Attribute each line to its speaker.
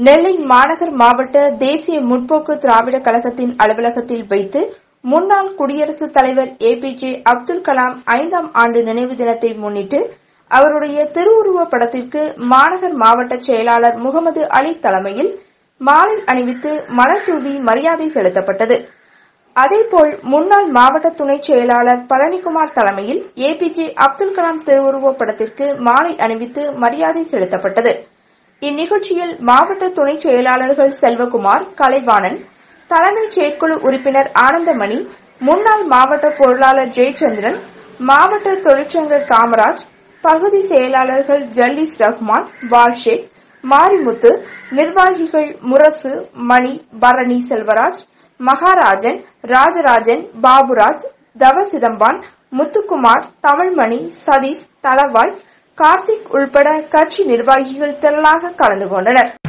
Speaker 1: நெல்லை மாநகர் மாவட்ட தேசிய முற்போக்கு திராவிட கழகத்தின் அலுவலகத்தில் வைத்து முன்னாள் குடியரசுத் தலைவர் A P J Abdul Kalam ஐந்தாம் ஆண்டு நினைவு தினத்தை முன்னிட்டு அவருடைய திருவுருவப் படத்திற்கு மாநகர் மாவட்ட செயலாளர் முகமது அலி தலைமையில் மாலை அணிவித்து மலர் தூவி மரியாதை செலுத்தப்பட்டது அதேபோல் முன்னாள் மாவட்ட துணை செயலாளர் பழனிக்குமார் தலைமையில் A P J Abdul Kalam திருவுருவப் படத்திற்கு மாலை அணிவித்து மரியாதை செலுத்தப்பட்டது இந்நிகழ்ச்சியில் மாவட்ட துணை செயலாளர்கள் செல்வகுமார் கலைவாணன் தலைமைச் செயற்குழு உறுப்பினர் ஆனந்தமணி முன்னாள் மாவட்ட பொருளாளர் ஜெயச்சந்திரன் மாவட்ட தொழிற்சங்க காமராஜ் பகுதி செயலாளர்கள் ஜல்லீஸ் ரஹ்மான் வால்ஷேக் மாரிமுத்து நிர்வாகிகள் முரசு மணி பரணி செல்வராஜ் மகாராஜன் ராஜராஜன் பாபுராஜ் தவசிதம்பான் முத்துக்குமார் தமிழ்மணி சதீஷ் தளவாய் கார்த்திக் உள்பட கட்சி நிர்வாகிகள் திரளாக கலந்து கொண்டனர்